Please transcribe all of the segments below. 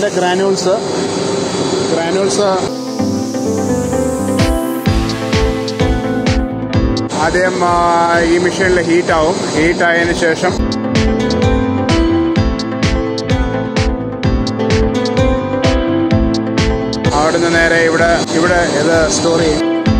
ഇതിൻ്റെ granules granules ആദ്യം ആ, ഈ മെഷീനിൽ ഹീറ്റ് ആവും ഹീറ്റ് ആയതിനു ശേഷം അവിടുന്ന് നേരെ ഇവിടെ ഇവിടെ ഇത് സ്റ്റോർ ചെയ്യും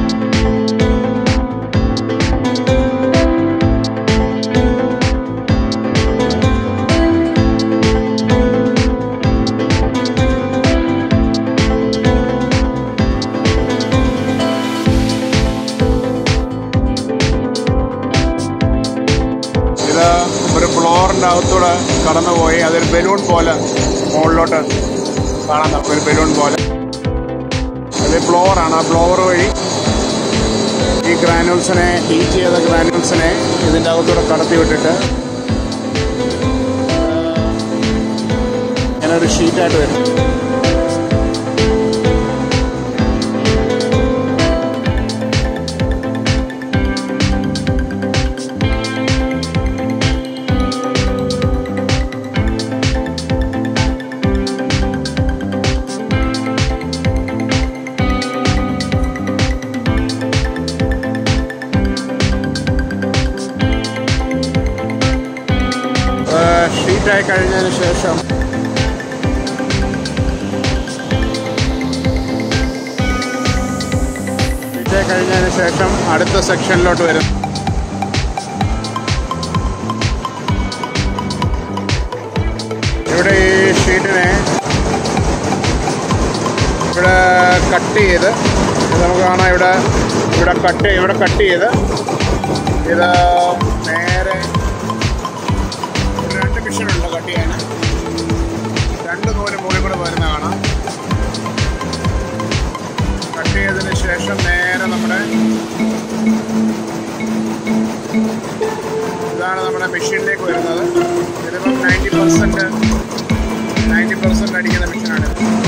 ഇത് ഒരു ഫ്ലോറിൻ്റെ അകത്തൂടെ കടന്നുപോയി അതൊരു ബലൂൺ പോലെ മുകളിലോട്ട് കാണാൻ നമുക്ക് ഒരു ബലൂൺ പോലെ അത് ഫ്ലോറാണ് ആ ഫ്ലോർ വഴി ഈ ഗ്രാനുൾസിനെ ഹീറ്റ് ചെയ്ത ഗ്രാനുൾസിനെ ഇതിൻ്റെ അകത്തൂടെ കടത്തി വിട്ടിട്ട് ഇങ്ങനെ ഒരു ഷീറ്റായിട്ട് വരും ഷീറ്റായി കഴിഞ്ഞതിന് ശേഷം ഷീറ്റായി കഴിഞ്ഞതിന് ശേഷം അടുത്ത സെക്ഷനിലോട്ട് വരും ഇവിടെ ഈ ഷീറ്റിനെ ഇവിടെ കട്ട് ചെയ്ത് ഇത് നമുക്ക് കാണാം ഇവിടെ ഇവിടെ കട്ട് ഇവിടെ കട്ട് ചെയ്ത് ഇത് നേരെ രണ്ട് മെഷീനുണ്ട് കട്ട് ചെയ്യാൻ രണ്ട് നൂല് മുകളിൽ കൂടെ വരുന്ന കാണാം കട്ട് ചെയ്തതിന് ശേഷം നേരെ നമ്മുടെ ഇതാണ് നമ്മുടെ മെഷീനിലേക്ക് വരുന്നത് ഇതിപ്പം നയൻറ്റി പെർസെൻറ്റ് നയൻറ്റി പെർസെൻറ്റ് അടിക്കുന്ന മെഷീനാണ്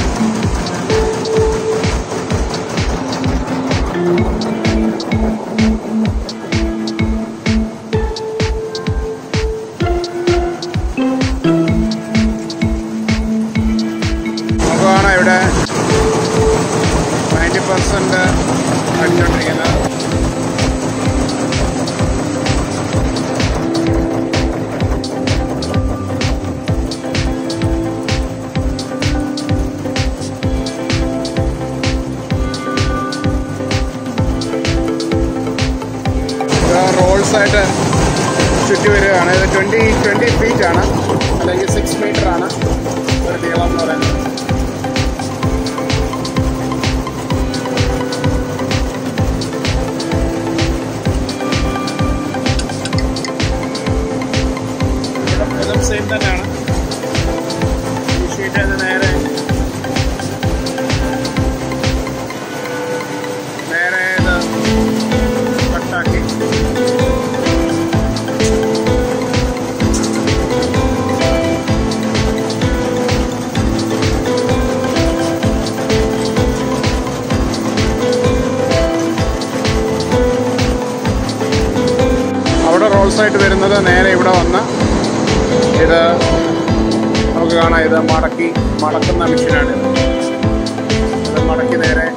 നമുക്ക് കാണാം ഇവിടെ നയൻറ്റി പെർസെൻറ്റ് അടിച്ചുകൊണ്ടിരിക്കുന്നത് റോൾസ് ആയിട്ട് ചുറ്റി വരികയാണ് ഇത് ട്വൻറ്റി ട്വൻറ്റി ഫീറ്റ് ആണ് അല്ലെങ്കിൽ സിക്സ് മീറ്റർ ആണ് ഒരു നീളം എന്ന് പറയുന്നത് ഇവിടെ ഇതും സെയിം തന്നെയാണ് ഈ ഷീറ്റ് അത് നേരെ നേരെ ഇത് കട്ടാക്കി അവിടെ റോൾസ് ആയിട്ട് വരുന്നത് നേരെ ഇവിടെ വന്ന് ഇത് നമുക്ക് കാണാം ഇത് മടക്കി മടക്കുന്ന മെഷീനാണ് ഇത് മടക്കി നേരെ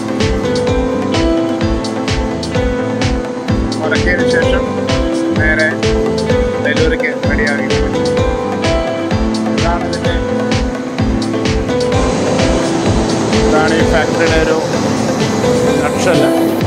മടക്കിയതിന് ശേഷം നേരെ ഡെലിവറിക്ക് റെഡിയാക്കി ഇതാണ് ഇതിൻ്റെ ഇതാണ് ഈ ഫാക്ടറിയുടെ ഒരു നക്ഷല്ല